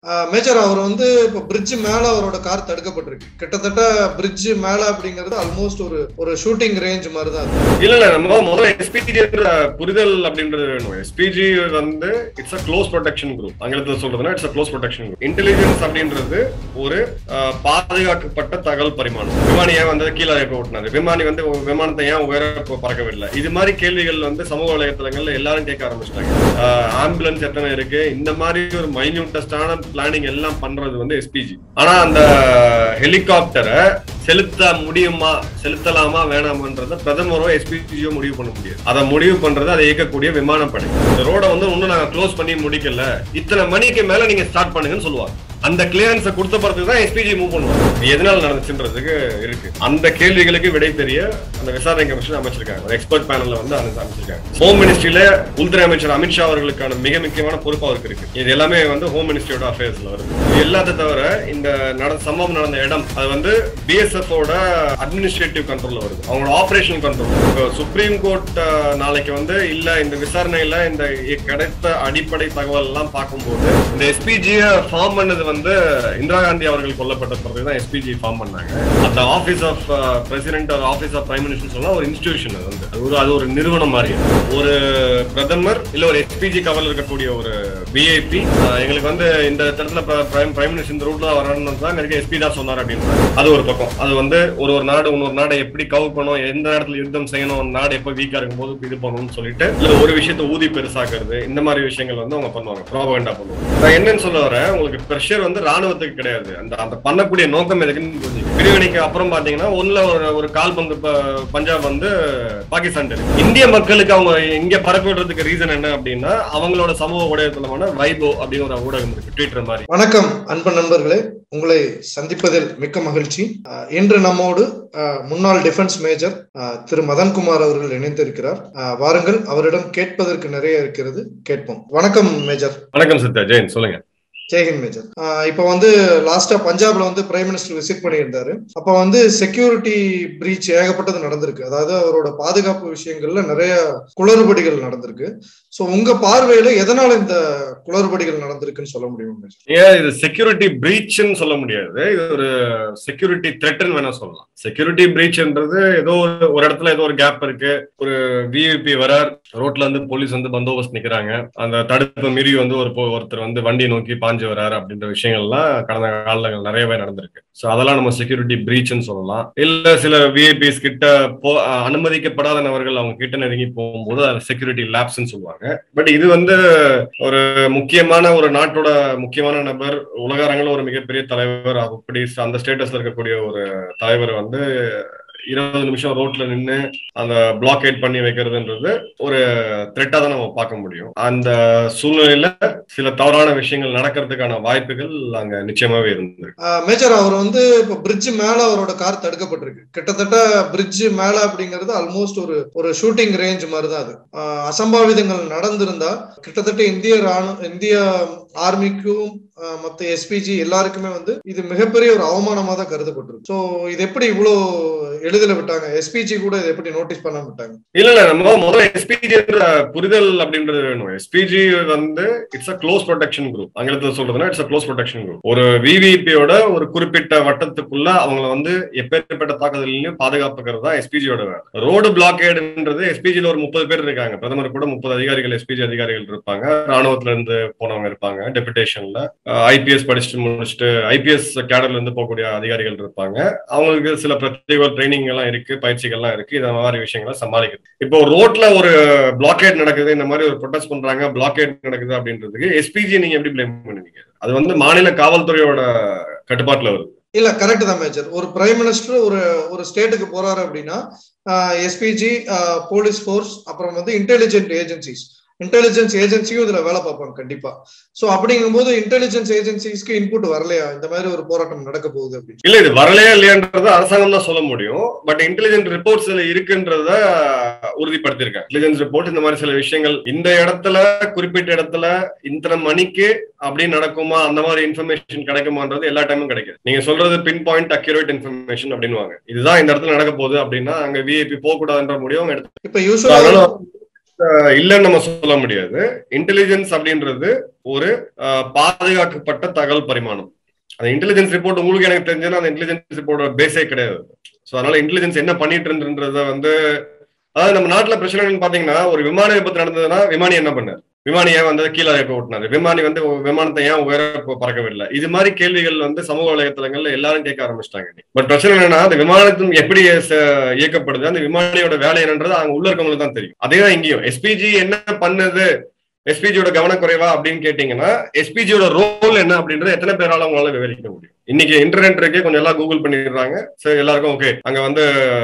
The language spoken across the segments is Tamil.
மேஜர் அவர் வந்து இப்போ பிரிட்ஜ் மேல அவரோட கார் தடுக்கப்பட்டிருக்கு கிட்டத்தட்ட பிரிட்ஜ் மேல அப்படிங்கிறது ஆல்மோஸ்ட் ஒரு ஒரு ஷூட்டிங் ரேஞ்ச் மாதிரி தான் இருக்கு. இல்ல இல்ல நம்ம முதல்ல எஸ்பிஜி புரிதல் அப்படின்றது வேணும் எஸ்பிஜி வந்து it's a close protection group ஆங்கிலத்தில் சொல்றதுன்னா it's a close protection group intelligence அப்படின்றது ஒரு அஹ், பாதுகாக்கப்பட்ட தகவல் பரிமாணம் விமானி ஏன் வந்து கீழே இறக்க ஓட்டினாரு விமானி வந்து விமானத்தை ஏன் உயர ப- பறக்கவில்லை இது மாதிரி கேள்விகள் வந்து சமூக வலைதளங்கள்ல எல்லாரும் கேட்க ஆரம்பிச்சிட்டாங்க ஆம்புலன்ஸ் எத்தனை இருக்கு இந்த மாதிரி ஒரு மைன்யூட்டஸ்டான பிளானிங் எல்லாம் பண்றது வந்து எஸ்பிஜி ஆனா அந்த ஹெலிகாப்டரை செலுத்த முடியுமா செலுத்தலாமா வேணாமன்றத பிரதமரோ எஸ்பிஜியோ முடிவு பண்ண முடியாது அதை முடிவு பண்றது அதை இயக்கக்கூடிய விமானப்படை இந்த ரோட வந்து இன்னும் நாங்க க்ளோஸ் பண்ணி முடிக்கல இத்தனை மணிக்கு மேல நீங்க ஸ்டார்ட் பண்ணுங்கன்னு சொல்லுவாங்க அந்த கிளியரன்ஸை கொடுத்த பிறகு தான் எஸ்பிஜி மூவ் பண்ணுவாங்க இது எதனால நடந்துச்சுன்றதுக்கு இருக்கு அந்த கேள்விகளுக்கு விடை தெரிய அந்த விசாரணை கமிஷன் அமைச்சிருக்காங்க ஒரு எக்ஸ்பர்ட் பேனல்ல வந்து அந்த அமைச்சிருக்காங்க ஹோம் மினிஸ்ட்ரியில உள்துறை அமைச்சர் அமித்ஷா அவர்களுக்கான மிக முக்கியமான பொறுப்பு அவருக்கு இருக்கு இது எல்லாமே வந்து ஹோம் மினிஸ்ட்ரியோட அஃபேர்ஸ்ல வருது இது எல்லாத்த தவிர இந்த நட சம்பவம் நடந்த இடம் அது வந்து பிஎஸ்எஃப் ஓட அட்மினிஸ்ட்ரேட்டிவ் கண்ட்ரோல்ல வருது அவங்களோட ஆபரேஷன் கண்ட்ரோல் சுப்ரீம் கோர்ட் நாளைக்கு வந்து இல்ல இந்த விசாரணையில இந்த கிடைத்த அடிப்படை தகவல் எல்லாம் பார்க்கும்போது இந்த எஸ்பிஜியை ஃபார்ம் பண்ணது வந்து இந்திரா காந்தி அவர்கள் கொல்லப்பட்ட பிறகு தான் எஸ்பிஜி ஃபார்ம் பண்ணாங்க அந்த ஆபீஸ் ஆஃப் பிரசிடென்ட் ஒரு ஆபீஸ் ஆஃப் பிரைம் மினிஸ்டர் சொன்னா ஒரு இன்ஸ்டிடியூஷன் அது வந்து அது ஒரு அது ஒரு நிறுவனம் மாதிரி ஒரு பிரதமர் இல்ல ஒரு எஸ்பிஜி கவல் இருக்கக்கூடிய ஒரு விஐபி எங்களுக்கு வந்து இந்த இடத்துல பிரைம் பிரைம் மினிஸ்டர் இந்த ரூட்ல தான் வரணும்னு தான் எனக்கு எஸ்பி தான் சொன்னார் அப்படின்னு அது ஒரு பக்கம் அது வந்து ஒரு ஒரு நாடு இன்னொரு நாடை எப்படி கவர் பண்ணணும் எந்த நேரத்துல யுத்தம் செய்யணும் நாடு எப்ப வீக்கா இருக்கும் போது இது பண்ணணும்னு சொல்லிட்டு இல்ல ஒரு விஷயத்தை ஊதி பெருசாக்குறது இந்த மாதிரி விஷயங்கள் வந்து அவங்க பண்ணுவாங்க ப்ராபகண்டா பண்ணுவாங்க நான் என்னன்னு சொல்ல வரேன் உங்களுக்கு ப்ரெஷர் வந்து ராணுவத்துக்கு கிடையாது அந்த அந்த பண்ணக்கூடிய நோக்கம் எதுக்குன்னு புரிஞ்சுக்க பிரிவினைக்கு அப்புறம் பாத்தீங்கன்னா ஒண்ணுல ஒரு ஒரு கால் பங்கு ப- பஞ்சாப் வந்து பாகிஸ்தான் இருக்கு இந்திய மக்களுக்கு அவங்க இங்க பரப்பி விடுறதுக்கு ரீசன் என்ன அப்படின்னா அவங்களோட சமூக ஊடகத்தலமான வைபோ அப்படின்னு ஒரு ஊடகம் இருக்கு ட்விட்டர் மாதிரி வணக்கம் அன்பு நண்பர்களே உங்களை சந்திப்பதில் மிக்க மகிழ்ச்சி அஹ், இன்று நம்மோடு அஹ், முன்னாள் டிஃபென்ஸ் மேஜர் அஹ், திரு மதன்குமார் அவர்கள் இணைந்திருக்கிறார் அஹ், வாருங்கள் அவரிடம் கேட்பதற்கு நிறைய இருக்கிறது கேட்போம் வணக்கம் மேஜர் வணக்கம் சித்தா ஜெயின் சொல்லுங்க ஜெய்ஹிந்த் மேஜர் ஆஹ் இப்ப வந்து லாஸ்டா பஞ்சாப்ல வந்து பிரைம் மினிஸ்டர் விசிட் பண்ணியிருந்தாரு அப்ப வந்து செக்யூரிட்டி பிரீச் ஏகப்பட்டது நடந்திருக்கு அதாவது அவரோட பாதுகாப்பு விஷயங்கள்ல நிறைய குளறுபடிகள் நடந்திருக்கு சோ உங்க பார்வையில எதனால இந்த குளறுபடிகள் நடந்திருக்குன்னு சொல்ல முடியும் மேஜர் ஏன் இது செக்யூரிட்டி பிரீச்னு சொல்ல முடியாது இது ஒரு செக்யூரிட்டி த்ரெட்னு வேணா சொல்லலாம் செக்யூரிட்டி பிரீச்ன்றது ஏதோ ஒரு ஒரு இடத்துல ஏதோ ஒரு கேப் இருக்கு ஒரு விஐபி வரார் ரோட்ல வந்து போலீஸ் வந்து பந்தோபஸ்த் நிக்கிறாங்க அந்த தடுப்பு மீறி வந்து ஒரு பொ- ஒருத்தர் வந்து வண்டி நோக்கி பாஞ்சு வராரு அப்படின்ற விஷயங்கள்லாம் கடந்த காலங்கள் நிறையவே நடந்திருக்கு சோ அதெல்லாம் நம்ம செக்யூரிட்டி பிரீச்னு சொல்லலாம் இல்ல சில விஐபிஸ் கிட்ட போ அனுமதிக்கப்படாத நபர்கள் அவங்க கிட்ட நெருங்கி போகும்போது அது செக்யூரிட்டி லேப்ஸ்ன்னு சொல்லுவாங்க பட் இது வந்து ஒரு முக்கியமான ஒரு நாட்டோட முக்கியமான நபர் உலக அரங்கில் ஒரு மிகப்பெரிய தலைவர் அப்படி அந்த ஸ்டேட்டஸ்ல இருக்கக்கூடிய ஒரு தலைவர் வந்து இருபது நிமிஷம் ரோட்ல நின்று அந்த பிளாக்கேட் பண்ணி வைக்கிறதுன்றது ஒரு த்ரெட்டா தான் நம்ம பார்க்க முடியும் அந்த சூழ்நிலையில சில தவறான விஷயங்கள் நடக்கிறதுக்கான வாய்ப்புகள் அங்க நிச்சயமாவே இருந்திருக்கு ஆஹ் மேஜர் அவர் வந்து இப்ப பிரிட்ஜ் மேல அவரோட கார் தடுக்கப்பட்டிருக்கு கிட்டத்தட்ட பிரிட்ஜ் மேல அப்படிங்கிறது ஆல்மோஸ்ட் ஒரு ஒரு ஷூட்டிங் ரேஞ்ச் மாதிரி தான் அது ஆஹ் அசம்பாவிதங்கள் நடந்திருந்தா கிட்டத்தட்ட இந்திய ராணுவ இந்திய ஆர்மிக்கும் ஆஹ் மத்த எஸ்பிஜி எல்லாருக்குமே வந்து இது மிகப்பெரிய ஒரு அவமானமா தான் கருதப்பட்டிருக்கு சோ இது எப்படி இவ்வளவு எளிதில் விட்டாங்க எஸ்பிஜி கூட இதை எப்படி நோட்டீஸ் பண்ண விட்டாங்க இல்ல இல்ல நம்ம முதல்ல எஸ்பிஜி புரிதல் அப்படின்றது வேணும் எஸ்பிஜி வந்து it's a close protection group ஆங்கிலத்தில் சொல்றதுன்னா it's a close protection group ஒரு விவிபியோட ஒரு குறிப்பிட்ட வட்டத்துக்குள்ள அவங்கள வந்து எப்பேற்பட்ட தாக்குதலையும் பாதுகாப்புக்கிறது தான் எஸ்பிஜியோட வேலை ரோடு பிளாக்கேடுன்றது எஸ்பிஜில ஒரு முப்பது பேர் இருக்காங்க பிரதமர் கூட முப்பது அதிகாரிகள் எஸ்பிஜி அதிகாரிகள் இருப்பாங்க ராணுவத்துல இருந்து போனவங்க இருப்பாங்க டெபுடேஷன்ல ஐபிஎஸ் படிச்சுட்டு முடிச்சுட்டு ஐபிஎஸ் கேடர்ல இருந்து போகக்கூடிய அதிகாரிகள் இருப்பாங்க அவங்களுக்கு சில பிரத்யேக ட்ரைனிங் எல்லாம் இருக்கு பயிற்சிகள்லாம் இருக்கு இந்த மாதிரி விஷயங்களை சமாளிக்கிறது இப்போ ரோட்ல ஒரு பிளாக்கேட் நடக்குது இந்த மாதிரி ஒரு ப்ரொடெஸ்ட் பண்றாங்க பிளாக்கேட் நடக்குது அப்படின்றதுக்கு எஸ்பிஜி நீங்க எப்படி பிளேம் பண்ணுவீங்க அது வந்து மாநில காவல்துறையோட கட்டுப்பாட்டுல வருது இல்ல கரெக்ட் தான் மேஜர் ஒரு பிரைம் மினிஸ்டர் ஒரு ஒரு ஸ்டேட்டுக்கு போறாரு அப்படின்னா எஸ்பிஜி போலீஸ் ஃபோர்ஸ் அப்புறம் வந்து இன்டெலிஜென்ட் ஏஜென்சிஸ் இன்டெலிஜென்ஸ் ஏஜென்சியும் இதுல வேலை பார்ப்பாங்க கண்டிப்பா சோ அப்படிங்கும்போது இன்டெலிஜென்ஸ் ஏஜென்சிஸ்க்கு இன்புட் வரலையா இந்த மாதிரி ஒரு போராட்டம் நடக்க போகுது அப்படின்னு இல்ல இது வரலையா இல்லையான்றத அரசாங்கம் தான் சொல்ல முடியும் பட் இன்டெலிஜென்ட் ரிப்போர்ட்ஸ் இருக்குன்றத உறுதிப்படுத்திருக்காங்க இன்டெலிஜென்ஸ் ரிப்போர்ட் இந்த மாதிரி சில விஷயங்கள் இந்த இடத்துல குறிப்பிட்ட இடத்துல இத்தனை மணிக்கு அப்படி நடக்குமா அந்த மாதிரி இன்ஃபர்மேஷன் கிடைக்குமான்றது எல்லா டைமும் கிடைக்கும் நீங்க சொல்றது பின் பாயிண்ட் அக்யூரேட் இன்ஃபர்மேஷன் அப்படின்னுவாங்க இதுதான் இந்த இடத்துல நடக்க போகுது அப்படின்னா அங்க விஐபி போக கூடாதுன்ற முடியும் அவங்க எடுத்து இப்ப யூஸ்வலா அதனால- இல்லைன்னு நம்ம சொல்ல முடியாது இன்டெலிஜென்ஸ் அப்படின்றது ஒரு பாதுகாக்கப்பட்ட தகவல் பரிமாணம் அந்த இன்டெலிஜென்ஸ் ரிப்போர்ட் உங்களுக்கு எனக்கு தெரிஞ்சதுன்னா அந்த இன்டெலிஜென்ஸ் ரிப்போர்ட் பேஸே கிடையாது ஸோ அதனால இன்டெலிஜென்ஸ் என்ன பண்ணிட்டு இருந்தத வந்து அதாவது நம்ம நாட்டுல பிரச்சனை பாத்தீங்கன்னா ஒரு விமான விபத்து நடந்ததுன்னா விமானி என்ன பண்ணார் விமானி ஏன் வந்து கீழே இறக்க ஓட்டினாரு விமானி வந்து விமானத்தை ஏன் உயர பறக்கவில்லை இது மாதிரி கேள்விகள் வந்து சமூக வலைதளங்கள்ல எல்லாரும் கேட்க ஆரம்பிச்சிட்டாங்க பட் பிரச்சனை என்னன்னா அந்த விமானத்தின் எப்படி இயக்கப்படுது அந்த விமானியோட வேலை என்னன்றது அவங்க உள்ள இருக்கவங்களுக்கு தான் தெரியும் அதே தான் இங்கேயும் எஸ்பிஜி என்ன பண்ணுது எஸ்பிஜியோட கவனக்குறைவா அப்படின்னு கேட்டீங்கன்னா எஸ்பிஜியோட ரோல் என்ன அப்படின்றது எத்தனை பேரால அவங்களால விவரிக்க முடியும் இன்னைக்கு இன்டர்நெட் இருக்கே கொஞ்சம் எல்லாம் கூகுள் பண்ணிடுறாங்க சரி எல்லாருக்கும் ஓகே அங்க வந்து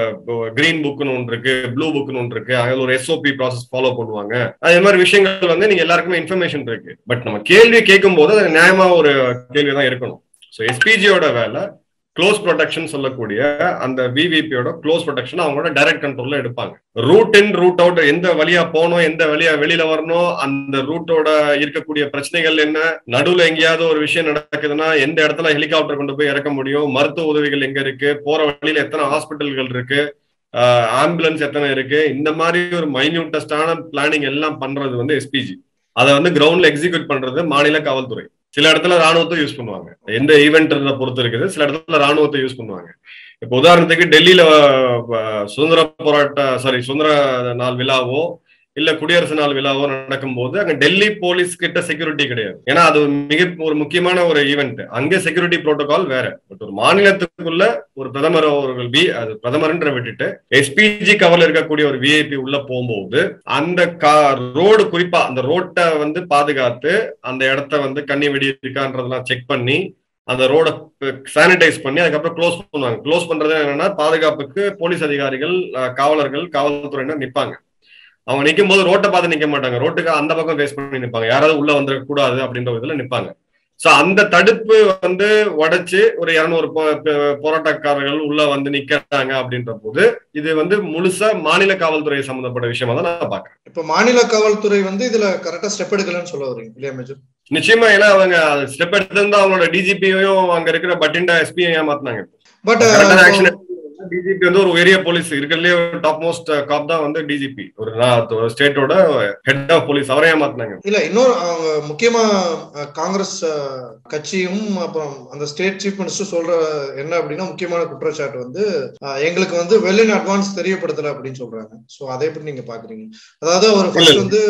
கிரீன் புக்னு ஒன்று இருக்கு ப்ளூ புக்னு ஒன்று இருக்கு அதில் ஒரு எஸ்ஓபி ப்ராசஸ் ஃபாலோ பண்ணுவாங்க அதே மாதிரி விஷயங்கள் வந்து நீங்க எல்லாருக்குமே இன்ஃபர்மேஷன் இருக்கு பட் நம்ம கேள்வி கேட்கும் போது அது நியாயமா ஒரு கேள்வி தான் இருக்கணும் ஸோ எஸ்பிஜியோட வேலை க்ளோஸ் ப்ரொடெக்ஷன் சொல்லக்கூடிய அந்த விவிபியோட க்ளோஸ் ப்ரொடெக்ஷன் அவங்களோட டைரக்ட் கண்ட்ரோல்ல எடுப்பாங்க ரூட் இன் ரூட் அவுட் எந்த வழியா போகணும் எந்த வழியா வெளியில வரணும் அந்த ரூட்டோட இருக்கக்கூடிய பிரச்சனைகள் என்ன நடுவுல எங்கேயாவது ஒரு விஷயம் நடக்குதுன்னா எந்த இடத்துல ஹெலிகாப்டர் கொண்டு போய் இறக்க முடியும் மருத்துவ உதவிகள் எங்க இருக்கு போற வழியில எத்தனை ஹாஸ்பிட்டல்கள் இருக்கு ஆம்புலன்ஸ் எத்தனை இருக்கு இந்த மாதிரி ஒரு மைன்யூட்டஸ்டான பிளானிங் எல்லாம் பண்றது வந்து எஸ்பிஜி அதை வந்து கிரவுண்ட்ல எக்ஸிக்யூட் பண்றது மாநில காவல்துறை சில இடத்துல ராணுவத்தை யூஸ் பண்ணுவாங்க எந்த ஈவெண்ட் பொறுத்து இருக்குது சில இடத்துல ராணுவத்தை யூஸ் பண்ணுவாங்க இப்போ உதாரணத்துக்கு டெல்லியில சுதந்திர போராட்ட சாரி சுதந்திர நாள் விழாவோ இல்ல குடியரசு நாள் விழாவோ நடக்கும் போது அங்க டெல்லி போலீஸ் கிட்ட செக்யூரிட்டி கிடையாது ஏன்னா அது மிக ஒரு முக்கியமான ஒரு ஈவெண்ட் அங்கே செக்யூரிட்டி புரோட்டோகால் வேற பட் ஒரு மாநிலத்துக்குள்ள ஒரு பிரதமர் அவர்கள் பி அது பிரதமர்ன்ற விட்டுட்டு எஸ்பிஜி கவர்ல இருக்கக்கூடிய ஒரு விஐபி உள்ள போகும்போது அந்த கா ரோடு குறிப்பா அந்த ரோட்டை வந்து பாதுகாத்து அந்த இடத்த வந்து கண்ணி வெடி இருக்கான்றதெல்லாம் செக் பண்ணி அந்த ரோட சானிடைஸ் பண்ணி அதுக்கப்புறம் க்ளோஸ் பண்ணுவாங்க க்ளோஸ் பண்றது என்னன்னா பாதுகாப்புக்கு போலீஸ் அதிகாரிகள் காவலர்கள் காவல்துறையினர் நிற்பாங்க அவங்க நிற்கும் போது ரோட்டை பார்த்து நிக்க மாட்டாங்க ரோட்டுக்கு அந்த பக்கம் ஃபேஸ் பண்ணி நிற்பாங்க யாராவது உள்ள வந்துட கூடாது அப்படின்ற இதுல நிற்பாங்க சோ அந்த தடுப்பு வந்து உடைச்சு ஒரு இருநூறு போராட்டக்காரர்கள் உள்ள வந்து நிக்கிறாங்க அப்படின்ற போது இது வந்து முழுசா மாநில காவல்துறை சம்பந்தப்பட்ட விஷயமா தான் நான் பாக்குறேன் இப்ப மாநில காவல்துறை வந்து இதுல கரெக்டா ஸ்டெப் எடுக்கலன்னு சொல்ல வரீங்க இல்லையா மேஜர் நிச்சயமா ஏன்னா அவங்க ஸ்டெப் எடுத்திருந்தா அவங்களோட டிஜிபியையும் அங்க இருக்கிற பட்டிண்டா எஸ்பியும் ஏமாத்தினாங்க பட் ஆக்ஷன் டிஜிபி வந்து ஒரு ஏரியா போலீஸ் இருக்கிறதுலே டாப் மோஸ்ட் காப் தான் வந்து டிஜிபி ஒரு ஸ்டேட்டோட ஹெட் ஆஃப் போலீஸ் அவரே ஏமாத்தினாங்க இல்ல இன்னொரு அவங்க முக்கியமா காங்கிரஸ் கட்சியும் அப்புறம் அந்த ஸ்டேட் சீஃப் மினிஸ்டர் சொல்ற என்ன அப்படின்னா முக்கியமான குற்றச்சாட்டு வந்து எங்களுக்கு வந்து வெல் இன் அட்வான்ஸ் தெரியப்படுத்தல அப்படின்னு சொல்றாங்க சோ அதை எப்படி நீங்க பாக்குறீங்க அதாவது அவர் ஃபர்ஸ்ட் வந்து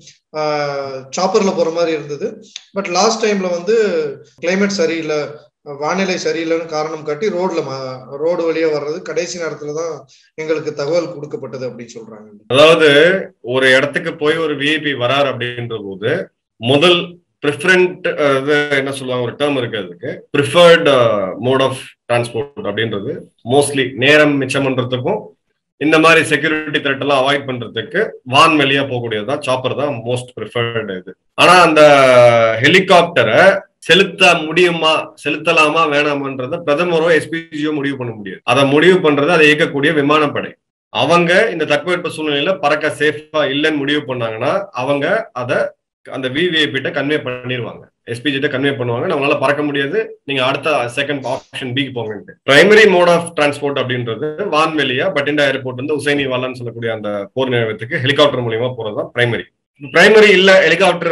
சாப்பர்ல போற மாதிரி இருந்தது பட் லாஸ்ட் டைம்ல வந்து கிளைமேட் சரியில்லை வானிலை சரியில்லைன்னு காரணம் காட்டி ரோட்ல ரோடு வழியா வர்றது கடைசி நேரத்துல தான் எங்களுக்கு தகவல் கொடுக்கப்பட்டது அப்படின்னு சொல்றாங்க அதாவது ஒரு இடத்துக்கு போய் ஒரு விஐபி வரார் அப்படின்ற போது முதல் ப்ரிஃபரண்ட் என்ன சொல்லுவாங்க ஒரு டேர்ம் இருக்கு அதுக்கு ப்ரிஃபர்ட் மோட் ஆஃப் டிரான்ஸ்போர்ட் அப்படின்றது மோஸ்ட்லி நேரம் மிச்சம் பண்றதுக்கும் இந்த மாதிரி செக்யூரிட்டி த்ரெட் எல்லாம் அவாய்ட் பண்றதுக்கு வான்வெளியா போகக்கூடியதுதான் சாப்பர் தான் மோஸ்ட் ப்ரிஃபர்டு இது ஆனா அந்த ஹெலிகாப்டரை செலுத்த முடியுமா செலுத்தலாமா வேணாமன்றத பிரதமரோ எஸ்பிஜியோ முடிவு பண்ண முடியாது அதை முடிவு பண்றது அதை இயக்கக்கூடிய விமானப்படை அவங்க இந்த தட்பவெட்ப சூழ்நிலையில பறக்க சேஃபா இல்லைன்னு முடிவு பண்ணாங்கன்னா அவங்க அதை அந்த விவிஐபிட்ட கன்வே பண்ணிடுவாங்க எஸ்பிஜிட்ட கன்வே பண்ணுவாங்க நம்மளால பறக்க முடியாது நீங்க அடுத்த செகண்ட் ஆப்ஷன் பிக்கு போங்க பிரைமரி மோட் ஆஃப் டிரான்ஸ்போர்ட் அப்படின்றது வான்வெளியா பட்டிண்டா ஏர்போர்ட் வந்து உசைனி வாலான்னு சொல்லக்கூடிய அந்த போர் நிலையத்துக்கு ஹெலிகாப்டர் மூலியமா போறதுதான் பிரைமரி பிரைமரி இல்ல ஹெலிகாப்டர்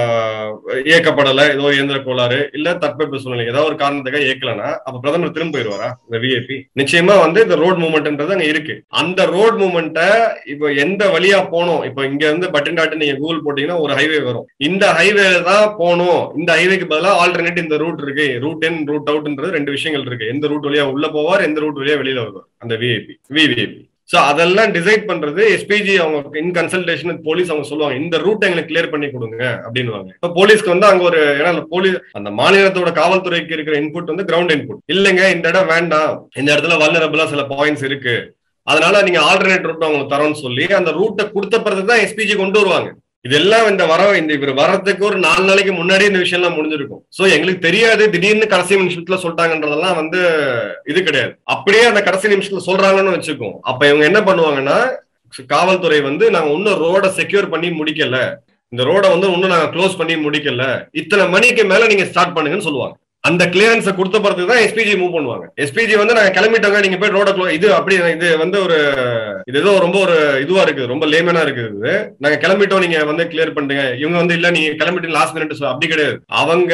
இயக்கப்படல ஏதோ இயந்திர கோளாறு இல்ல தட்பவெப்ப சூழ்நிலை ஏதாவது ஒரு காரணத்துக்காக இயக்கலனா அப்ப பிரதமர் திரும்ப போயிருவாரா இந்த விஐபி நிச்சயமா வந்து இந்த ரோட் மூவ்மெண்ட்ன்றது அங்க இருக்கு அந்த ரோட் மூவ்மெண்ட்டை இப்போ எந்த வழியா போனோம் இப்போ இங்க இருந்து பட்டின்டாட்டு நீங்க கூகுள் போட்டீங்கன்னா ஒரு ஹைவே வரும் இந்த ஹைவே தான் போகணும் இந்த ஹைவேக்கு பதிலாக ஆல்டர்னேட் இந்த ரூட் இருக்கு ரூட் இன் ரூட் அவுட்ன்றது ரெண்டு விஷயங்கள் இருக்கு எந்த ரூட் வழியா உள்ள போவார் எந்த ரூட் வழியா வெளியில வருவார் அந்த விஐபி விவிஐபி சோ அதெல்லாம் டிசைட் பண்றது எஸ்பிஜி அவங்க இன் கன்சல்டேஷன் போலீஸ் அவங்க சொல்லுவாங்க இந்த ரூட் எங்களுக்கு கிளியர் பண்ணி கொடுங்க அப்படின்னு இப்ப போலீஸ்க்கு வந்து அங்க ஒரு ஏன்னா போலீஸ் அந்த மாநிலத்தோட காவல்துறைக்கு இருக்கிற இன்புட் வந்து கிரவுண்ட் இன்புட் இல்லைங்க இந்த இடம் வேண்டாம் இந்த இடத்துல வல்லரபிளா சில பாயிண்ட்ஸ் இருக்கு அதனால நீங்க ஆல்டர்னேட் ரூட் அவங்களுக்கு தரோம்னு சொல்லி அந்த ரூட்டை கொடுத்த பிறகு தான் எஸ்பிஜி கொண்டு வருவாங்க இதெல்லாம் இந்த வர இந்த இவர் வர்றதுக்கு ஒரு நாலு நாளைக்கு முன்னாடி இந்த விஷயம் எல்லாம் முடிஞ்சிருக்கும் சோ எங்களுக்கு தெரியாது திடீர்னு கடைசி நிமிஷத்துல சொல்லிட்டாங்கன்றதெல்லாம் வந்து இது கிடையாது அப்படியே அந்த கடைசி நிமிஷத்துல சொல்றாங்கன்னு வச்சுக்கோம் அப்ப இவங்க என்ன பண்ணுவாங்கன்னா காவல்துறை வந்து நாங்க இன்னும் ரோட செக்யூர் பண்ணி முடிக்கல இந்த ரோட வந்து இன்னும் நாங்க க்ளோஸ் பண்ணி முடிக்கல இத்தனை மணிக்கு மேல நீங்க ஸ்டார்ட் பண்ணுங்கன்னு சொல்லுவாங்க அந்த கிளியரன்ஸை கொடுத்த பிறகு தான் எஸ்பிஜி மூவ் பண்ணுவாங்க எஸ்பிஜி வந்து நாங்க கிளம்பிட்டோங்க நீங்க போய் ரோட க்ளோ இது அப்படி இது வந்து ஒரு இது ஏதோ ரொம்ப ஒரு இதுவா இருக்குது ரொம்ப லேமனா இருக்குது இது. நாங்க கிளம்பிட்டோம் நீங்க வந்து கிளியர் பண்ணிட்டீங்க இவங்க வந்து இல்ல நீங்க கிளம்பிட்டு லாஸ்ட் மினிட் அப்படி கிடையாது அவங்க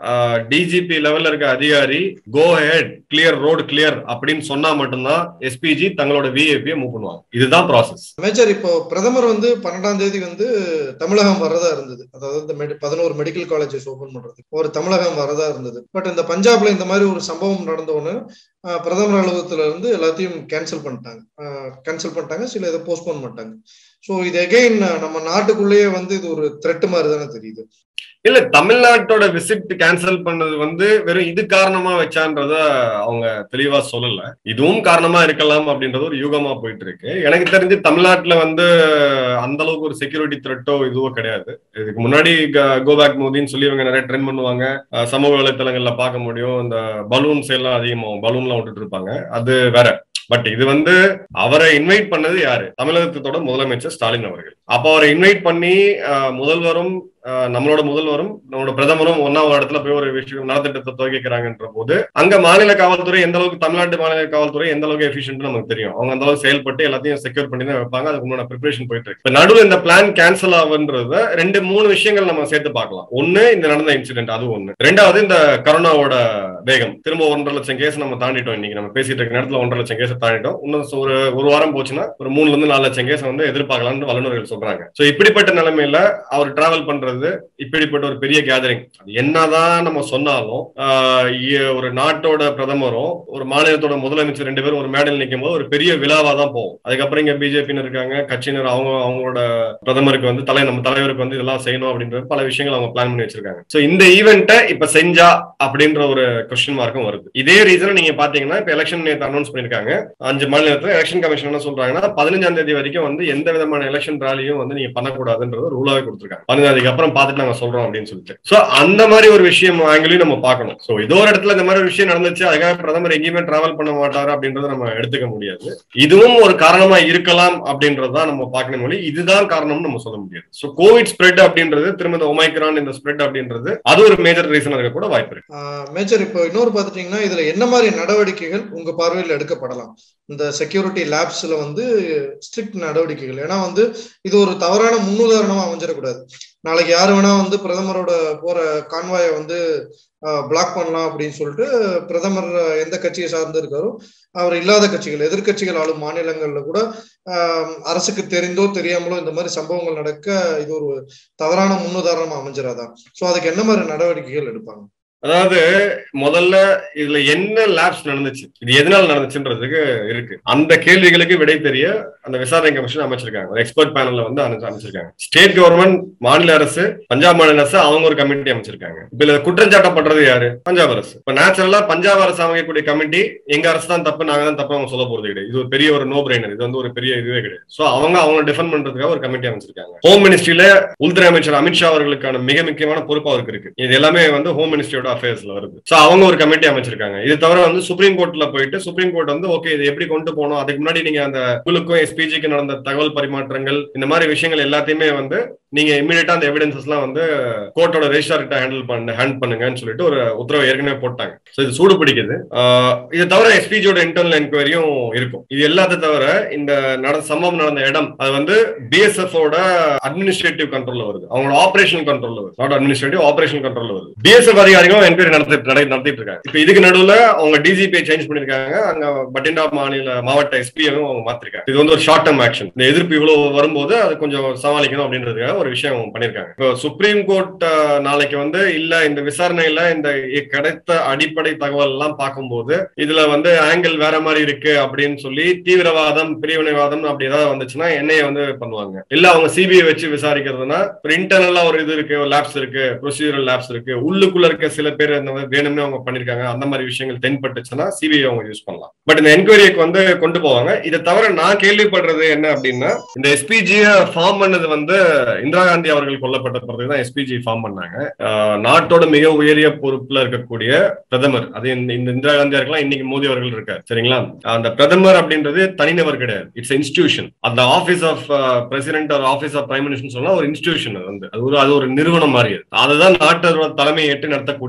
டிஜிபி லெவல்ல இருக்க அதிகாரி go ahead clear road clear அப்படின்னு சொன்னா மட்டும்தான் எஸ்பிஜி தங்களோட விஏபியை மூவ் பண்ணுவாங்க இதுதான் ப்ராசஸ் மேஜர் இப்போ பிரதமர் வந்து பன்னெண்டாம் தேதி வந்து தமிழகம் வரதா இருந்தது அதாவது இந்த மெடி பதினோரு மெடிக்கல் காலேஜஸ் ஓபன் பண்றதுக்கு ஒரு தமிழகம் வரதா இருந்தது பட் இந்த பஞ்சாப்ல இந்த மாதிரி ஒரு சம்பவம் நடந்த உடனே ஆஹ், பிரதமர் அலுவலகத்துல இருந்து எல்லாத்தையும் கேன்சல் பண்ணிட்டாங்க கேன்சல் பண்ணிட்டாங்க சில இதை போஸ்ட்போன் பண்ணிட்டாங்க ஸோ இது எகைன் நம்ம நாட்டுக்குள்ளேயே வந்து இது ஒரு த்ரெட் மாதிரி தானே தெரியுது இல்ல தமிழ்நாட்டோட விசிட் கேன்சல் பண்ணது வந்து வெறும் இது காரணமா வச்சான்றத அவங்க தெளிவா சொல்லல இதுவும் காரணமா இருக்கலாம் அப்படின்றது ஒரு யூகமா போயிட்டு இருக்கு எனக்கு தெரிஞ்சு தமிழ்நாட்டுல வந்து அந்த அளவுக்கு ஒரு செக்யூரிட்டி த்ரெட்டோ இதுவோ கிடையாது இதுக்கு முன்னாடி கோபேக் மோதின்னு சொல்லி இவங்க நிறைய ட்ரெண்ட் பண்ணுவாங்க அஹ் சமூக வலைத்தளங்கள்ல பார்க்க முடியும் இந்த பலூன்ஸ் எல்லாம் அதிகமாகும் பலூன்லாம் விட்டுட்டு இருப்பாங்க அது வேற பட் இது வந்து அவரை இன்வைட் பண்ணது யாரு தமிழகத்தோட முதலமைச்சர் ஸ்டாலின் அவர்கள் அப்ப அவரை இன்வைட் பண்ணி அஹ், முதல்வரும் அஹ், நம்மளோட முதல்வரும் நம்மளோட பிரதமரும் ஒன்னா ஒரு இடத்துல போய் ஒரு விஷயம் நலத்திட்டத்தை துவக்கிக்கிறாங்கன்ற போது அங்க மாநில காவல்துறை எந்த அளவுக்கு தமிழ்நாட்டு மாநில காவல்துறை எந்த அளவுக்கு எஃபிஷியன்ட் நமக்கு தெரியும் அவங்க அந்த அளவுக்கு செயல்பட்டு எல்லாத்தையும் செக்யூர் பண்ணி தான் வைப்பாங்க அதுக்கு முன்னாடி ப்ரிப்பரேஷன் போயிட்டு இருக்கு இப்ப நடுவில் இந்த பிளான் கேன்சல் ஆகுன்றத ரெண்டு மூணு விஷயங்கள் நம்ம சேர்த்து பார்க்கலாம் ஒண்ணு இந்த நடந்த இன்சிடென்ட் அது ஒண்ணு ரெண்டாவது இந்த கரோனாவோட வேகம் திரும்ப ஒன்றரை லட்சம் கேஸ் நம்ம தாண்டிட்டோம் இன்னைக்கு நம்ம பேசிட்டு இருக்க நேரத்துல ஒன்றரை லட்சம் கேஸ் தாண்டிட்டோம் இன்னும் ஒரு ஒரு வாரம் போச்சுன்னா ஒரு மூணுல இருந்து நாலு லட்சம் கேஸ் வந்து எதிர்பார்க்கலாம்னு வல்லுநர்கள் சொல்றாங்க சோ இப்படிப்பட்ட நிலைமையில அவர் டிராவல் பண்றது இப்படிப்பட்ட ஒரு பெரிய கேதரிங் என்னதான் நம்ம சொன்னாலும் ஆஹ் இ- ஒரு நாட்டோட பிரதமரும் ஒரு மாநிலத்தோட முதலமைச்சர் ரெண்டு பேரும் ஒரு மேடையில் நிற்கும் போது ஒரு பெரிய விழாவா தான் போகும் அதுக்கப்புறம் இங்க பிஜேபின்னு இருக்காங்க கட்சியினர் அவங்க அவங்களோட பிரதமருக்கு வந்து தலை நம்ம தலைவருக்கு வந்து இதெல்லாம் செய்யணும் அப்படின்ற பல விஷயங்கள் அவங்க பிளான் பண்ணி வச்சிருக்காங்க சோ இந்த ஈவெண்ட்டை இப்ப செஞ்சா அப்படின்ற ஒரு கொஸ்டின் மார்க்கும் வருது இதே ரீசன் நீங்க பாத்தீங்கன்னா இப்ப எலெக்ஷன் நேற்று அனௌன்ஸ் பண்ணிருக்காங்க அஞ்சு மாநிலத்துல எலெக்ஷன் கமிஷன் என்ன சொல்றாங்கன்னா பதினஞ்சாம் தேதி வரைக்கும் வந்து எந்த விதமான எலெக்ஷன் ராலியும் வந்து நீங்க பண்ணக்கூடாதுன்றது ரூலாவே கொடுத்துருக்காங்க பதினஞ்சாம் தேதிக்கு அப்புறம் பார்த்துட்டு நாங்க சொல்றோம் அப்படின்னு சொல்லிட்டு சோ அந்த மாதிரி ஒரு விஷயம் ஆங்கிலையும் நம்ம பார்க்கணும் சோ ஏதோ ஒரு இடத்துல இந்த மாதிரி ஒரு விஷயம் நடந்துச்சு அதுக்காக பிரதமர் எங்கேயுமே டிராவல் பண்ண மாட்டாரு அப்படின்றத நம்ம எடுத்துக்க முடியாது இதுவும் ஒரு காரணமா இருக்கலாம் அப்படின்றதான் நம்ம பார்க்கணும் மொழி இதுதான் காரணம்னு நம்ம சொல்ல முடியாது சோ கோவிட் ஸ்ப்ரெட் அப்படின்றது திரும்ப இந்த ஒமைக்ரான் இந்த ஸ்ப்ரெட் அப்படின்றது அது ஒரு மேஜர் ரீசன் இருக்க கூட வாய்ப்பு இருக்கு மேஜர் இப்போ இன்னொரு பார்த்துட்டீங்கன்னா இதுல என்ன மாதிரி நடவடிக்கைகள் உங்க பார்வையில் எடுக்கப்படலாம் இந்த செக்யூரிட்டி லேப்ஸ்ல வந்து ஸ்ட்ரிக்ட் நடவடிக்கைகள் ஏன்னா வந்து இது ஒரு தவறான முன்னுதாரணமா அமைஞ்சிடக்கூடாது நாளைக்கு யாரு வேணா வந்து பிரதமரோட போற கான்வாயை வந்து பிளாக் பண்ணலாம் அப்படின்னு சொல்லிட்டு பிரதமர் எந்த கட்சியை சார்ந்து இருக்காரோ அவர் இல்லாத கட்சிகள் எதிர்க்கட்சிகள் ஆளும் மாநிலங்கள்ல கூட ஆஹ், அரசுக்கு தெரிந்தோ தெரியாமலோ இந்த மாதிரி சம்பவங்கள் நடக்க இது ஒரு தவறான முன்னுதாரணமா அமைஞ்சிடாதா சோ அதுக்கு என்ன மாதிரி நடவடிக்கைகள் எடுப்பாங்க அதாவது முதல்ல இதுல என்ன லேப்ஸ் நடந்துச்சு இது எதனால நடந்துச்சுன்றதுக்கு இருக்கு அந்த கேள்விகளுக்கு விடை தெரிய அந்த விசாரணை கமிஷன் அமைச்சிருக்காங்க ஒரு எக்ஸ்பர்ட் பேனல்ல வந்து அமைச்சு- அமைச்சிருக்காங்க ஸ்டேட் கவர்மெண்ட் மாநில அரசு பஞ்சாப் மாநில அரசு அவங்க ஒரு கமிட்டி அமைச்சிருக்காங்க இப்ப இதுல குற்றஞ்சாட்டப்படுறது யாரு பஞ்சாப் அரசு இப்ப நேச்சுரலா பஞ்சாப் அரசு அமைக்கக்கூடிய கமிட்டி எங்க அரசு தான் தப்பு நாங்க தான் தப்பு அவங்க சொல்ல போறது கிடையாது இது ஒரு பெரிய ஒரு நோ பிரெயினர் இது வந்து ஒரு பெரிய இதுவே கிடையாது சோ அவங்க அவங்க டிஃபெண்ட் பண்றதுக்காக ஒரு கமிட்டி அமைச்சிருக்காங்க ஹோம் மினிஸ்ட்ரியில உள்துறை அமைச்சர் அமித்ஷா அவர்களுக்கான மிக முக்கியமான பொறுப்பு அவருக்கு இருக்கு இது எல்லாமே வந்து ஹோம் மினிஸ்ட்ரியோட அஃபேர்ஸ்ல வருது சோ அவங்க ஒரு கமிட்டி அமைச்சிருக்காங்க இது தவிர வந்து சுப்ரீம் கோர்ட்ல போயிட்டு சுப்ரீம் கோர்ட் வந்து ஓகே இது எப்படி கொண்டு போகணும் அதுக்கு முன்னாடி நீங்க அந்த குழுக்கும் எஸ்பிஜிக்கு நடந்த தகவல் பரிமாற்றங்கள் இந்த மாதிரி விஷயங்கள் எல்லாத்தையுமே வந்து நீங்க இமீடியட்டா அந்த எவிடன்சஸ் எல்லாம் வந்து கோர்ட்டோட ரெஜிஸ்டார் கிட்ட ஹேண்டில் பண்ண ஹேண்ட் பண்ணுங்கன்னு சொல்லிட்டு ஒரு உத்தரவு ஏற்கனவே போட்டாங்க சோ இது சூடு பிடிக்குது ஆஹ் இது தவிர எஸ்பிஜியோட இன்டர்னல் என்கொயரியும் இருக்கும் இது எல்லாத்த தவிர இந்த நடந்த சம்பவம் நடந்த இடம் அது வந்து பிஎஸ்எஃப் ஓட அட்மினிஸ்ட்ரேட்டிவ் கண்ட்ரோல்ல வருது அவங்களோட ஆபரேஷன் கண்ட்ரோல்ல வருது நாட் அட்மினிஸ்ட்ரேட்டிவ் ஆபரேஷன் கண்ட்ரோல்ல வருது பிஎஸ்எஃப் அதிகாரிகளும் என்கொயரி நடத்திட்டு நடை- நடத்திட்டு இருக்காங்க இப்ப இதுக்கு நடுவுல அவங்க டிஜிபியை சேஞ்ச் பண்ணிருக்காங்க அங்க பட்டிண்டா மாநில மாவட்ட எஸ்பியும் அவங்க மாத்திருக்காங்க இது வந்து ஒரு ஷார்ட் டர்ம் ஆக்ஷன் இந்த எதிர்ப்பு இவ்வளவு வரும்போது அது கொஞ்சம் சமாளிக்கணும் அப்படின்றதுக்காக ஒரு விஷயம் பண்ணிருக்காங்க இப்போ சுப்ரீம் கோர்ட் அஹ், நாளைக்கு வந்து இல்ல இந்த விசாரணையில இந்த இ- கிடைத்த அடிப்படை தகவல் எல்லாம் பார்க்கும்போது இதுல வந்து ஆங்கிள் வேற மாதிரி இருக்கு அப்படின்னு சொல்லி தீவிரவாதம் பிரிவினைவாதம் அப்படி ஏதாவது வந்துச்சுன்னா என்னைய வந்து பண்ணுவாங்க இல்ல அவங்க சிபிஐ வச்சு விசாரிக்கிறதுனா ஒரு இன்டர்னலா ஒரு இது இருக்கு ஒரு லேப்ஸ் இருக்கு ப்ரொசீஜரல் லேப்ஸ் இருக்கு உள்ளுக்குள்ள இருக்க சில பேர் இந்த மாதிரி வேணும்னே அவங்க பண்ணிருக்காங்க அந்த மாதிரி விஷயங்கள் தென்பட்டுச்சுன்னா சிபிஐ அவங்க யூஸ் பண்ணலாம் பட் இந்த என்கொயரிக்கு வந்து கொண்டு போவாங்க இதை தவிர நான் கேள்விப்படுறது என்ன அப்படின்னா இந்த எஸ்பிஜிய ஃபார்ம் பண்ணது வந்து இந்திரா காந்தி அவர்கள் கொல்லப்பட்ட பிறகு தான் எஸ்பிஜி ஃபார்ம் பண்ணாங்க ஆஹ் நாட்டோட மிக உயரிய பொறுப்புல இருக்கக்கூடிய பிரதமர் அது இந்த இந்த இந்திரா காந்தியா இருக்கலாம் இன்னைக்கு மோடி அவர்கள் இருக்கார் சரிங்களா அந்த பிரதமர் அப்படின்றது தனிநபர் கிடையாது இட்ஸ் இன்ஸ்டிடியூஷன் அந்த office of president or office of prime minister சொன்னா ஒரு இன்ஸ்டிடியூஷன் அது வந்து அது ஒரு அது ஒரு நிறுவனம் மாதிரி அது. அதுதான் நாட்டோட தலைமை ஏற்று நடத்தக்கூடிய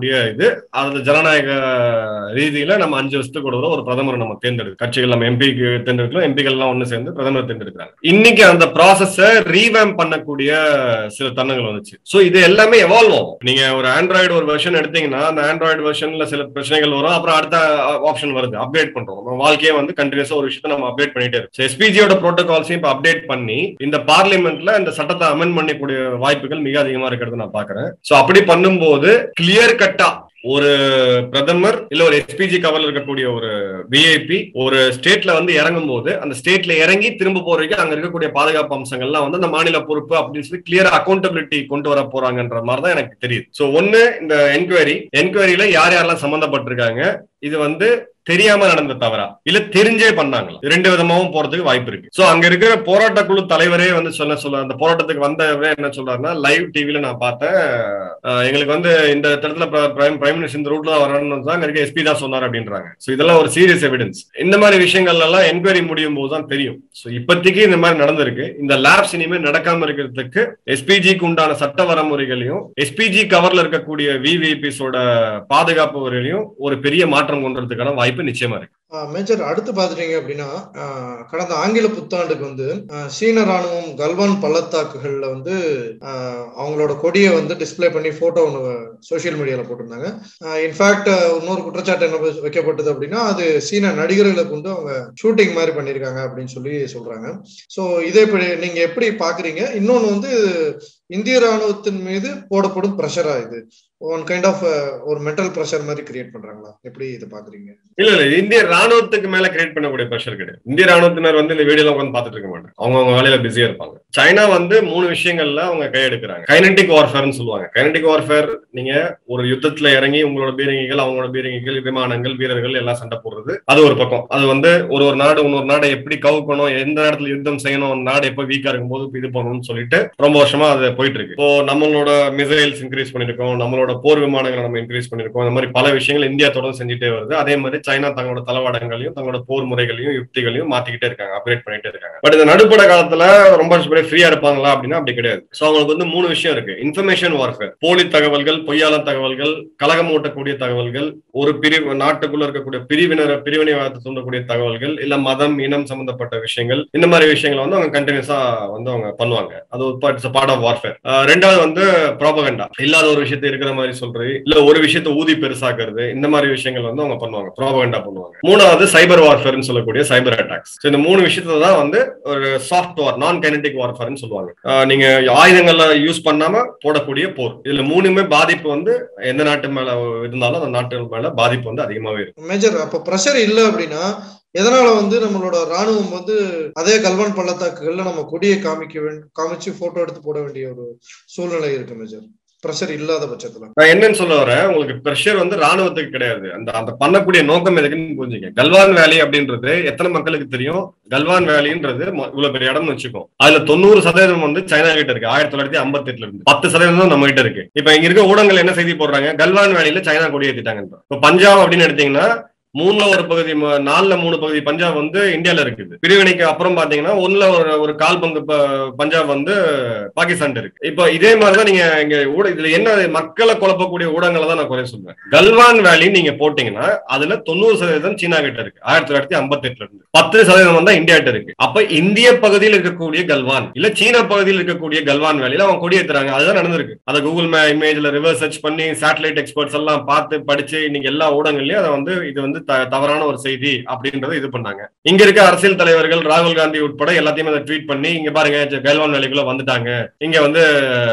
இருக்கக்கூடிய இது அது ஜனநாயக ரீதியில நம்ம அஞ்சு வருஷத்துக்கு ஒரு தடவை ஒரு பிரதமர் நம்ம தேர்ந்தெடுக்கும் கட்சிகள் நம்ம எம்பிக்கு தேர்ந்தெடுக்கலாம் எம்பிகள் எல்லாம் ஒண்ணு சேர்ந்து பிரதமர் தேர்ந்தெடுக்கிறாங்க இன்னைக்கு அந்த ப்ராசஸ ரீவேம் பண்ணக்கூடிய சில தருணங்கள் வந்துச்சு சோ இது எல்லாமே எவால்வ் ஆகும் நீங்க ஒரு ஆண்ட்ராய்டு ஒரு வெர்ஷன் எடுத்தீங்கன்னா அந்த ஆண்ட்ராய்டு வெர்ஷன்ல சில பிரச்சனைகள் வரும் அப்புறம் அடுத்த ஆப்ஷன் வருது அப்டேட் பண்றோம் நம்ம வாழ்க்கையே வந்து கண்டினியூஸா ஒரு விஷயத்தை நம்ம அப்டேட் பண்ணிட்டே இருக்கோம் எஸ்பிஜியோட ப்ரோட்டோகால்ஸையும் இப்ப அப்டேட் பண்ணி இந்த பார்லிமெண்ட்ல இந்த சட்டத்தை அமெண்ட் பண்ணக்கூடிய வாய்ப்புகள் மிக அதிகமா இருக்கிறது நான் பாக்குறேன் சோ அப்படி பண்ணும்போது கிளியர் கட்டா ஒரு பிரதமர் இல்ல ஒரு எஸ்பிஜி கவர்ல இருக்கக்கூடிய ஒரு விஐபி ஒரு ஸ்டேட்ல வந்து இறங்கும் போது அந்த ஸ்டேட்ல இறங்கி திரும்ப போற வரைக்கும் அங்க இருக்கக்கூடிய பாதுகாப்பு அம்சங்கள்லாம் வந்து அந்த மாநில பொறுப்பு அப்படின்னு சொல்லி கிளியர் அக்கௌண்டபிலிட்டி கொண்டு வர போறாங்கன்ற மாதிரி தான் எனக்கு தெரியுது சோ ஒண்ணு இந்த என்கொயரி என்கொயரியில யார் யாரெல்லாம் சம்பந்தப்பட்டிருக்காங்க இது வந்து தெரியாம நடந்த தவறா இல்ல தெரிஞ்சே பண்ணாங்களா ரெண்டு விதமாவும் போறதுக்கு வாய்ப்பு இருக்கு சோ அங்க இருக்கிற போராட்ட குழு தலைவரே வந்து சொல்ல சொல்ல அந்த போராட்டத்துக்கு வந்தவரே என்ன சொல்றாருன்னா லைவ் டிவில நான் பார்த்தேன் அஹ் எங்களுக்கு வந்து இந்த இடத்துல பிரைம் பிரைம் மினிஸ்டர் இந்த ரூட்ல தான் வரணும்னு தான் அங்க இருக்க எஸ்பி தான் சொன்னார் அப்படின்றாங்க சோ இதெல்லாம் ஒரு சீரியஸ் எவிடன்ஸ் இந்த மாதிரி விஷயங்கள் எல்லாம் என்கொயரி முடியும் போது தான் தெரியும் சோ இப்போதைக்கு இந்த மாதிரி நடந்திருக்கு இந்த லேப்ஸ் இனிமேல் நடக்காம இருக்கிறதுக்கு எஸ்பிஜிக்கு உண்டான சட்ட வரமுறைகளையும் எஸ்பிஜி கவர்ல இருக்கக்கூடிய விவிபிஸோட பாதுகாப்பு வரையிலையும் ஒரு பெரிய மாற்றம் கொண்டு வரதுக்கான வாய்ப்பு நிச்சயமா இருக்கு மேஜர் அடுத்து பாத்துட்டீங்க அப்படின்னா கடந்த ஆங்கில புத்தாண்டுக்கு வந்து சீன ராணுவம் கல்வான் பள்ளத்தாக்குகள்ல வந்து அவங்களோட கொடியை வந்து டிஸ்பிளே பண்ணி போட்டோ ஒன்று சோசியல் மீடியால போட்டிருந்தாங்க இன்ஃபேக்ட் இன்னொரு குற்றச்சாட்டு என்ன வைக்கப்பட்டது அப்படின்னா அது சீன நடிகர்களை கொண்டு அவங்க ஷூட்டிங் மாதிரி பண்ணியிருக்காங்க அப்படின்னு சொல்லி சொல்றாங்க ஸோ இதே நீங்க எப்படி பாக்குறீங்க இன்னொன்னு வந்து இந்திய ராணுவத்தின் மீது போடப்படும் ப்ரெஷரா இது ஒன் கைண்ட் ஆஃப் ஒரு மென்டல் ப்ரெஷர் மாதிரி கிரியேட் பண்றாங்களா எப்படி இதை பாக்குறீங்க இல்ல இல்ல இந்திய ராணுவத்துக்கு மேல கிரியேட் பண்ணக்கூடிய ப்ரெஷர் கிடையாது இந்திய ராணுவத்தினர் வந்து இந்த வீடியோ உட்காந்து பாத்துட்டு இருக்க மாட்டாங்க அவங்க அவங்க வேலையில பிஸியா இருப்பாங்க சைனா வந்து மூணு விஷயங்கள்ல அவங்க கையெடுக்கிறாங்க கைனட்டிக் வார்ஃபேர்னு சொல்லுவாங்க கைனட்டிக் வார்ஃபேர் நீங்க ஒரு யுத்தத்துல இறங்கி உங்களோட பீரங்கிகள் அவங்களோட பீரங்கிகள் விமானங்கள் வீரர்கள் எல்லாம் சண்டை போடுறது அது ஒரு பக்கம் அது வந்து ஒரு ஒரு நாடு இன்னொரு நாடை எப்படி கவுக்கணும் எந்த நேரத்துல யுத்தம் செய்யணும் நாடு எப்ப வீக்கா இருக்கும்போது இது பண்ணணும்னு சொல்லிட்டு ரொம்ப வருஷமா அது போயிட்டு இருக்கு இப்போ நம்மளோட மிசைல்ஸ் இன்க்ரீஸ் பண்ணிருக்கோம் நம்மளோட போர் விமானங்களை நம்ம இன்க்ரீஸ் பண்ணிருக்கோம் இந்த மாதிரி பல விஷயங்கள் இந்தியா தொடர்ந்து செஞ்சுட்டே வருது அதே மாதிரி சைனா தங்களோட தளவாடங்களையும் தங்களோட போர் முறைகளையும் யுக்திகளையும் மாத்திக்கிட்டே இருக்காங்க அப்கிரேட் பண்ணிட்டே இருக்காங்க பட் இந்த நடுப்பட காலத்துல ரொம்ப ஃப்ரீயா இருப்பாங்களா அப்படின்னா அப்படி கிடையாது சோ அவங்களுக்கு வந்து மூணு விஷயம் இருக்கு இன்ஃபர்மேஷன் வார்ஃபேர் போலி தகவல்கள் பொய்யாள தகவல்கள் கலகம் ஊட்டக்கூடிய தகவல்கள் ஒரு பிரிவு நாட்டுக்குள்ள இருக்கக்கூடிய பிரிவினர் பிரிவினைவாதத்தை தூண்டக்கூடிய தகவல்கள் இல்ல மதம் இனம் சம்பந்தப்பட்ட விஷயங்கள் இந்த மாதிரி விஷயங்களை வந்து அவங்க கண்டினியூஸா வந்து அவங்க பண்ணுவாங்க அது ஒரு பார்ட் ஆஃப் வார்ஃபேர் ரெண்டாவது வந்து ப்ராபகண்டா இல்லாத ஒரு விஷயத்தை இருக்கிற மாதிரி சொல்றது இல்ல ஒரு விஷயத்தை ஊதி பெருசாக்குறது இந்த மாதிரி விஷயங்கள் வந்து அவங்க பண்ணுவாங்க ப்ராபகண்டா பண்ணுவாங்க மூணாவது சைபர் வார்ஃபேர்னு சொல்லக்கூடிய சைபர் அட்டாக்ஸ் இந்த மூணு விஷயத்தை தான் வந்து ஒரு சாஃப்ட் வார் நான் கைனடிக் வார்ஃபேர்னு சொல்லுவாங்க நீங்க ஆயுதங்கள்ல யூஸ் பண்ணாம போடக்கூடிய போர் இதுல மூணுமே பாதிப்பு வந்து எந்த நாட்டு மேல இருந்தாலும் அந்த நாட்டு மேல பாதிப்பு வந்து அதிகமாவே இருக்கும் மேஜர் அப்ப ப்ரெஷர் இல்ல அப்படின்னா எதனால வந்து நம்மளோட ராணுவம் வந்து அதே கல்வன் பள்ளத்தாக்குகள்ல நம்ம கொடியை காமிக்க வேண்டும் காமிச்சு போட்டோ எடுத்து போட வேண்டிய ஒரு சூழ்நிலை இருக்கு மேஜர் ப்ரெஷர் இல்லாத பட்சத்துல நான் என்னன்னு சொல்ல வரேன் உங்களுக்கு ப்ரெஷர் வந்து ராணுவத்துக்கு கிடையாது அந்த அந்த பண்ணக்கூடிய நோக்கம் எதுக்குன்னு புரிஞ்சுக்க கல்வான் வேலி அப்படின்றது எத்தனை மக்களுக்கு தெரியும் கல்வான் வேலின்றது இவ்வளவு பெரிய இடம்னு வச்சுக்கோ அதுல தொண்ணூறு சதவீதம் வந்து சைனா கிட்ட இருக்கு ஆயிரத்தி தொள்ளாயிரத்தி ஐம்பத்தி எட்டுல இருந்து பத்து சதவீதம் தான் நம்ம கிட்ட இருக்கு இப்ப இங்க இருக்க ஊடகங்கள் என்ன செய்தி போடுறாங்க கல்வான் வேலியில சைனா கொடி ஏத்திட்டாங்க இப்ப பஞ்சாப் அப்படின்னு எடுத்தீங்கன்னா மூணுல ஒரு பகுதி நாலுல மூணு பகுதி பஞ்சாப் வந்து இந்தியால இருக்குது பிரிவினைக்கு அப்புறம் பாத்தீங்கன்னா ஒண்ணுல ஒரு ஒரு கால் பங்கு பஞ்சாப் வந்து பாகிஸ்தான் இருக்கு இப்போ இதே மாதிரிதான் நீங்க இங்க ஊட இதுல என்ன மக்களை குழப்பக்கூடிய ஊடகங்களை தான் நான் குறை சொல்றேன் கல்வான் வேலி நீங்க போட்டீங்கன்னா அதுல தொண்ணூறு சதவீதம் சீனா கிட்ட இருக்கு ஆயிரத்தி தொள்ளாயிரத்தி ஐம்பத்தி எட்டுல இருந்து பத்து சதவீதம் தான் இந்தியா கிட்ட இருக்கு அப்ப இந்திய பகுதியில் இருக்கக்கூடிய கல்வான் இல்ல சீன பகுதியில் இருக்கக்கூடிய கல்வான் வேலையில அவங்க கொடி ஏத்துறாங்க அதுதான் நடந்திருக்கு அதை கூகுள் மே இமேஜ்ல ரிவர்ஸ் சர்ச் பண்ணி சேட்டலைட் எக்ஸ்பர்ட்ஸ் எல்லாம் பார்த்து படிச்சு இன்னைக்கு எல்லா ஊடகங்களையும் அதை வந்து இது வந்து தவறான ஒரு செய்தி அப்படின்றத இது பண்ணாங்க இங்க இருக்க அரசியல் தலைவர்கள் ராகுல் காந்தி உட்பட எல்லாத்தையும் அதை ட்வீட் பண்ணி இங்க பாருங்க கல்வான் வேலைக்குள்ள வந்துட்டாங்க இங்க வந்து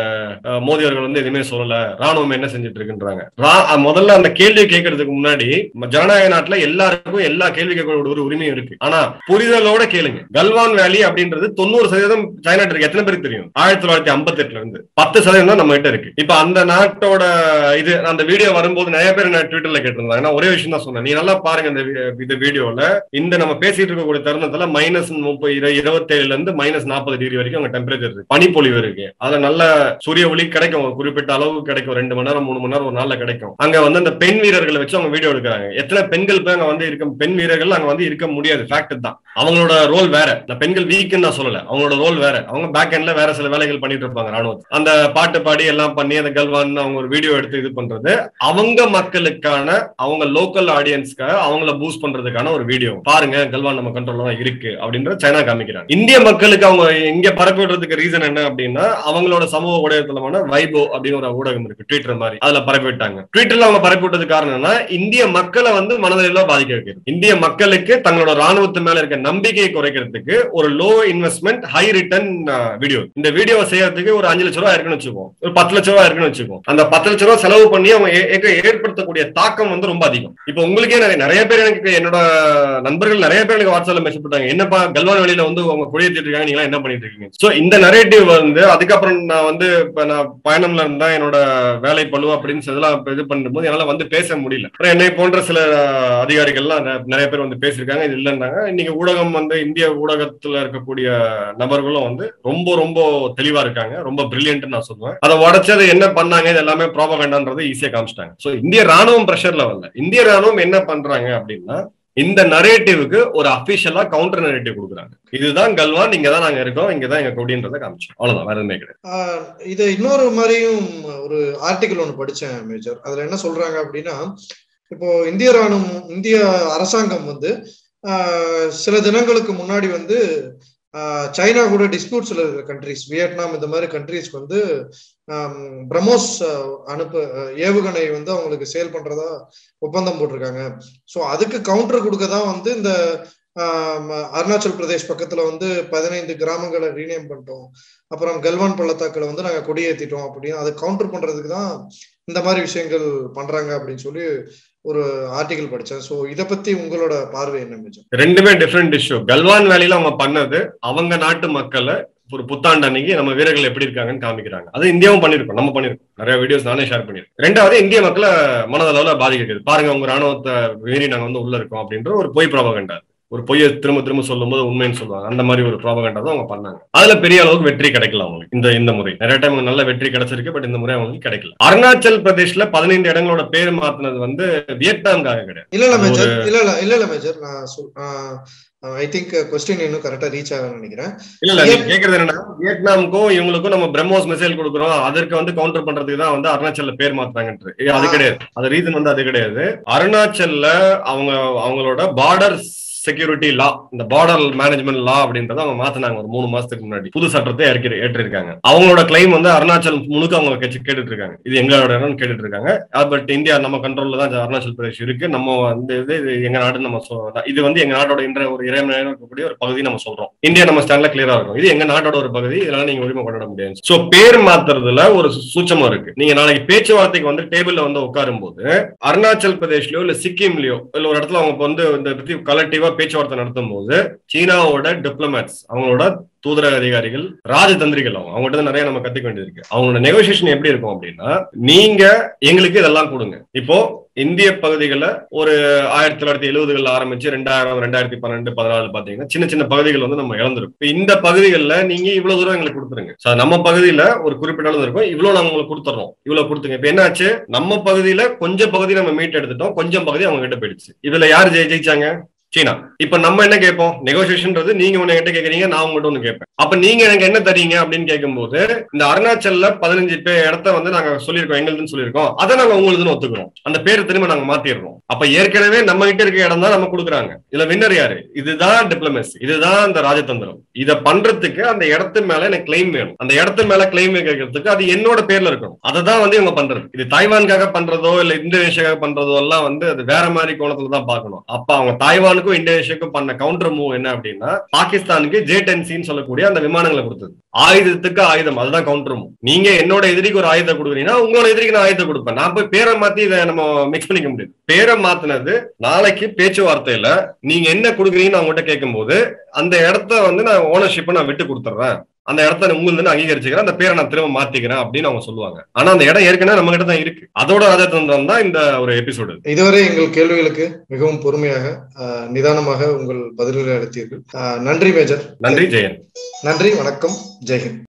மோடி அவர்கள் வந்து எதுவுமே சொல்லல ராணுவம் என்ன செஞ்சுட்டு இருக்குன்றாங்க முதல்ல அந்த கேள்வி கேட்கறதுக்கு முன்னாடி ஜனநாயக நாட்டுல எல்லாருக்கும் எல்லா கேள்வி கேட்கக்கூடிய ஒரு உரிமையும் இருக்கு ஆனா புரிதலோட கேளுங்க கல்வான் வேலி அப்படின்றது தொண்ணூறு சதவீதம் சைனா இருக்கு எத்தனை பேருக்கு தெரியும் ஆயிரத்தி தொள்ளாயிரத்தி ஐம்பத்தி எட்டுல இருந்து பத்து சதவீதம் தான் நம்ம கிட்ட இருக்கு இப்ப அந்த நாட்டோட இது அந்த வீடியோ வரும்போது நிறைய பேர் என்ன ட்விட்டர்ல கேட்டிருந்தாங்க நான் ஒரே விஷயம் தான் சொன்னேன் நீ நல்லா பாருங்க இந்த வி- இந்த வீடியோல இந்த நம்ம பேசிட்டு இருக்கக்கூடிய தருணத்துல மைனஸ் முப்பது இருபத்தி ஏழுல இருந்து மைனஸ் நாற்பது டிகிரி வரைக்கும் அங்க டெம்பரேச்சர் இருக்கு பனிப்பொழிவு இருக்கு அதுல நல்ல சூரிய ஒளி கிடைக்கும் ஒரு குறிப்பிட்ட அளவு கிடைக்கும் ரெண்டு மணி நேரம் மூணு மணி நேரம் ஒரு நாள்ல கிடைக்கும் அங்க வந்து அந்த பெண் வீரர்களை வச்சு அவங்க வீடியோ எடுக்கிறாங்க எத்தனை பெண்கள் போய் அங்க வந்து இருக்க பெண் வீரர்கள் அங்க வந்து இருக்க முடியாது ஃபேக்ட் தான் அவங்களோட ரோல் வேற இந்த பெண்கள் வீக்குன்னு நான் சொல்லல அவங்களோட ரோல் வேற அவங்க பேக் எண்ட்ல வேற சில வேலைகள் பண்ணிட்டு இருப்பாங்க ராணுவம் அந்த பாட்டு பாடி எல்லாம் பண்ணி அந்த கல்வான் அவங்க ஒரு வீடியோ எடுத்து இது பண்றது அவங்க மக்களுக்கான அவங்க லோக்கல் ஆடியன்ஸ்க்காக அவங்கள பூஸ்ட் பண்றதுக்கான ஒரு வீடியோ பாருங்க கல்வான் நம்ம கண்ட்ரோல்ல தான் இருக்கு அப்படின்ற சைனா காமிக்கிறாங்க இந்திய மக்களுக்கு அவங்க இங்க பரப்பி விடுறதுக்கு ரீசன் என்ன அப்படின்னா அவங்களோட சமூக ஊடகத்தலமான வைபோ அப்படின்னு ஒரு ஊடகம் இருக்கு ட்விட்டர் மாதிரி அதுல பரப்பி விட்டாங்க ட்விட்டர்ல அவங்க பரப்பி விட்டதுக்கு காரணம் என்னன்னா இந்திய மக்களை வந்து மனதில பாதிக்க வைக்கிறது இந்திய மக்களுக்கு தங்களோட ராணுவத்து மேல இருக்க நம்பிக்கையை குறைக்கிறதுக்கு ஒரு low investment high return video இந்த வீடியோவை செய்யறதுக்கு ஒரு அஞ்சு லட்ச ரூபா இருக்குன்னு வச்சுக்கோம் ஒரு பத்து லட்ச ரூபா இருக்குன்னு வச்சுக்கோம் அந்த பத்து லட்ச ரூபா செலவு பண்ணி அவங்க ஏ- ஏற்க- ஏற்படுத்தக்கூடிய தாக்கம் வந்து ரொம்ப அதிகம் இப்போ உங்களுக்கே நிறைய நிறைய பேர் எனக்கு என்னோட நண்பர்கள் நிறைய பேர் எனக்கு வாட்ஸ்அப்ல மெசேஜ் போட்டாங்க என்னப்பா கல்வான் வெளியில வந்து அவங்க குடியேற்றிட்டு இருக்காங்க நீங்க என்ன பண்ணிட்டு இருக்கீங்க சோ இந்த நரேட்டிவ் வந்து அதுக்கப்புறம் நான் வந்து இப்ப நான் பயணம்ல இருந்தா என்னோட வேலை பழு அப்படின்னு சொல்லலாம் இப்ப இது பண்ணும்போது என்னால வந்து பேச முடியல அப்புறம் என்னை போன்ற சில அதிகாரிகள்லாம் நெ- நிறைய பேர் வந்து பேசியிருக்காங்க இது இல்லைன்னாங்க இன்னைக்கு ஊடகம் வந்து இந்திய ஊடகத்துல இருக்கக்கூடிய நபர்களும் வந்து ரொம்ப ரொம்ப தெளிவா இருக்காங்க ரொம்ப பிரில்லியன்ட் நான் சொல்லுவேன் அதை உடச்சு அதை என்ன பண்ணாங்க இது எல்லாமே ப்ராபகண்டான்றது ஈஸியா காமிச்சிட்டாங்க சோ இந்திய ராணுவம் பிரஷர்ல வரல இந்திய ராணுவம் என்ன பண்றாங்க அப்படின்னா இந்த நரேட்டிவ்க்கு ஒரு அபிஷியலா கவுண்டர் நரேட்டிவ் கொடுக்குறாங்க இதுதான் கல்வான் இங்க தான் நாங்க இருக்கோம் இங்க தான் எங்க கொடின்றதை காமிச்சோம் அவ்வளவுதான் வேற எதுவுமே கிடையாது ஆஹ் இது இன்னொரு மாதிரியும் ஒரு ஆர்டிகிள் ஒன்று படிச்சேன் மேஜர் அதுல என்ன சொல்றாங்க அப்படின்னா இப்போ இந்திய ராணுவம் இந்திய அரசாங்கம் வந்து ஆஹ் சில தினங்களுக்கு முன்னாடி வந்து ஆஹ் சைனா கூட டிஸ்பியூட்ஸ்ல இருக்கிற கண்ட்ரிஸ் வியட்நாம் இந்த மாதிரி கண்ட்ரிஸ்க்கு வந்து ஆம், பிரம்மோஸ் ஆஹ் அனுப்பு ஆஹ் ஏவுகணை வந்து அவங்களுக்கு சேல் பண்றதா ஒப்பந்தம் போட்டிருக்காங்க ஸோ அதுக்கு கவுண்டர் கொடுக்க தான் வந்து இந்த ஆம், அருணாச்சல் பிரதேஷ் பக்கத்துல வந்து பதினைந்து கிராமங்களை ரீநேம் பண்ணிட்டோம் அப்புறம் கல்வான் பள்ளத்தாக்குல வந்து நாங்க கொடியேத்திட்டோம் அப்படின்னு அதை கவுண்டர் பண்றதுக்கு தான் இந்த மாதிரி விஷயங்கள் பண்றாங்க அப்படின்னு சொல்லி ஒரு ஆர்டிகல் படிச்சேன் ஸோ இதை பத்தி உங்களோட பார்வை என்ன மேஜர் ரெண்டுமே டிஃப்ரெண்ட் இஷ்யூ கல்வான் வேலையில அவங்க பண்ணது அவங்க நாட்டு மக்களை ஒரு புத்தாண்டு அன்னைக்கு நம்ம வீரர்கள் எப்படி இருக்காங்கன்னு காமிக்கிறாங்க அது இந்தியாவும் பண்ணிருக்கோம் நம்ம பண்ணிருக்கோம் நிறைய வீடியோஸ் நானே ஷேர் பண்ணிருக்கேன் ரெண்டாவது இந்திய மக்களை மனதளவுல பாதிக்கிறது பாருங்க உங்க ராணுவத்தை மீறி நாங்க வந்து உள்ள இருக்கோம் அப்படின்ற ஒரு பொய் ப்ராபகண்டா ஒரு பொய்யை திரும்ப திரும்ப சொல்லும்போது உண்மைன்னு சொல்லுவாங்க அந்த மாதிரி ஒரு ப்ராபகண்டா தான் அவங்க பண்ணாங்க அதுல பெரிய அளவுக்கு வெற்றி கிடைக்கல அவங்களுக்கு இந்த இந்த முறை நிறைய டைம் நல்ல வெற்றி கிடைச்சிருக்கு பட் இந்த முறை அவங்களுக்கு கிடைக்கல அருணாச்சல் பிரதேஷ்ல பதினைந்து இடங்களோட பேர் மாத்தினது வந்து வியட்நாம்காக கிடையாது இல்ல இல்ல அது மேஜர் இல்ல இல்ல இல்ல இல்ல மேஜர் நான் சொல் ஐ திங்க் கொஸ்டின் இன்னும் கரெக்டா ரீச் ஆகும்னு நினைக்கிறேன் இல்ல இல்ல நீங்க கேக்குறது என்னன்னா வியட்நாமுக்கும் இவங்களுக்கும் நம்ம பிரம்மோஸ் மிசைல் கொடுக்குறோம் அதற்கு வந்து கவுண்டர் பண்றதுக்கு தான் வந்து அருணாச்சல்ல பேர் மாத்துறாங்கன்ற ஏ, அது ஆ. கிடையாது அது ரீசன் வந்து அது கிடையாது அருணாச்சல்ல அவங்க அவங்களோட பார்டர் செக்யூரிட்டி லா இந்த பார்டர் மேனேஜ்மெண்ட் லா அப்படின்றத அவங்க மாத்தினாங்க ஒரு மூணு மாசத்துக்கு முன்னாடி புது சட்டத்தை இறக்கி ஏற்றிருக்காங்க அவங்களோட கிளைம் வந்து அருணாச்சல் முழுக்க அவங்க கட்சி கேட்டுட்டு இருக்காங்க இது எங்களோட இடம்னு கேட்டுட்டு இருக்காங்க பட் இந்தியா நம்ம கண்ட்ரோல்ல தான் இந்த அருணாச்சல் பிரதேஷ் இருக்கு நம்ம வந்து இது இது எங்க நாடுன்னு நம்ம சொல்றோம் இது வந்து எங்க நாட்டோட இன்ற ஒரு இறைமையாக இருக்கக்கூடிய ஒரு பகுதி நம்ம சொல்றோம் இந்தியா நம்ம ஸ்டாண்ட்ல கிளியரா இருக்கும் இது எங்க நாட்டோட ஒரு பகுதி இதெல்லாம் நீங்க உரிமை கொண்டாட முடியாது சோ பேர் மாத்துறதுல ஒரு சு- சூட்சமம் இருக்கு நீங்க நாளைக்கு பேச்சுவார்த்தைக்கு வந்து டேபிள்ல வந்து உட்காரும் போது அருணாச்சல் பிரதேஷ்லயோ இல்ல சிக்கிம்லயோ இல்ல ஒரு இடத்துல அவங்க வந்து இந்த பத்தி கலெக்டிவா பேச்சுவார்த்தை நடத்தும் போது சீனாவோட டிப்ளமேட்ஸ் அவங்களோட தூதரக அதிகாரிகள் ராஜதந்திரிகள் அவங்க அவங்ககிட்ட இருந்து நிறைய நம்ம கத்துக்க வேண்டியது இருக்கு அவங்களோட நெகோசியேஷன் எப்படி இருக்கும் அப்படின்னா நீங்க எங்களுக்கு இதெல்லாம் கொடுங்க இப்போ இந்திய பகுதிகளில் ஒரு ஆயிரத்தி தொள்ளாயிரத்தி எழுபதுகள் ஆரம்பிச்சு ரெண்டாயிரம் ரெண்டாயிரத்தி பன்னெண்டு பதினாலு பாத்தீங்கன்னா சின்ன சின்ன பகுதிகள் வந்து நம்ம இழந்திருக்கும் இப்ப இந்த பகுதிகளில் நீங்க இவ்வளவு தூரம் எங்களுக்கு கொடுத்துருங்க So, நம்ம பகுதியில ஒரு குறிப்பிட்ட அளவு இருக்கும் இவ்வளவு நாங்க உங்களுக்கு கொடுத்துறோம் இவ்வளவு கொடுத்துங்க இப்ப என்னாச்சு நம்ம பகுதியில கொஞ்சம் பகுதி நம்ம மீட் எடுத்துட்டோம் கொஞ்சம் பகுதி அவங்க கிட்ட போயிடுச்சு இதுல யார் ஜெயி ஜெயிச்சாங்க சீனா இப்ப நம்ம என்ன கேட்போம் நெகோசியேஷன்ன்றது நீங்க ஒண்ணு என்கிட்ட கேக்குறீங்க நான் உங்ககிட்ட ஒண்ணு கேட்பேன் அப்ப நீங்க எனக்கு என்ன தரீங்க அப்படின்னு கேட்கும்போது இந்த அருணாச்சல்ல பதினஞ்சு பேர் இடத்த வந்து நாங்க சொல்லியிருக்கோம் எங்களுதுன்னு சொல்லியிருக்கோம் அதை நாங்க உங்களுதுன்னு ஒத்துக்கிறோம் அந்த பேரை திரும்ப நாங்க மாத்திடுறோம் அப்ப ஏற்கனவே நம்ம கிட்ட இருக்க இடம் தான் நம்ம கொடுக்குறாங்க இதுல வின்னர் யாரு இதுதான் டிப்ளமேசி இதுதான் அந்த ராஜதந்திரம் இத பண்றதுக்கு அந்த இடத்து மேல எனக்கு கிளைம் வேணும் அந்த இடத்து மேல கிளைம் கேட்கறதுக்கு அது என்னோட பேர்ல இருக்கணும் அதை தான் வந்து இவங்க பண்றது இது தாய்வானுக்காக பண்றதோ இல்ல இந்தோனேஷியாக்காக பண்றதோ எல்லாம் வந்து அது வேற மாதிரி கோணத்துல தான் பார்க்கணும் அப்ப அவங்க தாய்வானுக்கும் இந்தோனேஷியாவுக்கும் பண்ண கவுண்டர் மூவ் என்ன அப்படின்னா பாகிஸ்தானுக்கு ஜே டென்சின்னு சொல்லக்கூடிய அந்த விமானங்களை கொடுத்தது ஆயுதத்துக்கு ஆயுதம் அதுதான் கவுண்டர் மூவ் நீங்க என்னோட எதிரிக்கு ஒரு ஆயுதம் கொடுக்குறீங்கன்னா உங்களோட எதிரிக்கு நான் ஆயுதம் கொடுப்பேன் நான் போய் பேரை மாத்தி இதை நம்ம மிக்ஸ் பண்ணிக்க முடியாது பேரை மாத்தினது நாளைக்கு பேச்சுவார்த்தையில நீங்க என்ன கொடுக்குறீங்கன்னு அவங்ககிட்ட கேட்கும்போது அந்த இடத்த வந்து நான் ஓனர்ஷிப்பை நான் விட்டு கொடுத்துட்றேன் அந்த இடத்த உங்களுக்கு அங்கீகரிச்சுக்கிறேன் அந்த பேரை நான் திரும்ப மாத்திக்கிறேன் அப்படின்னு அவங்க சொல்லுவாங்க ஆனா அந்த இடம் ஏற்கனவே நம்ம கிட்ட தான் இருக்கு அதோட ராஜதந்திரம் தான் இந்த ஒரு எபிசோடு இதுவரை எங்கள் கேள்விகளுக்கு மிகவும் பொறுமையாக ஆஹ், நிதானமாக உங்கள் பதில்களை அளித்தீர்கள் ஆஹ், நன்றி மேஜர் நன்றி ஜெயன் நன்றி வணக்கம் ஜெய்ஹிந்த்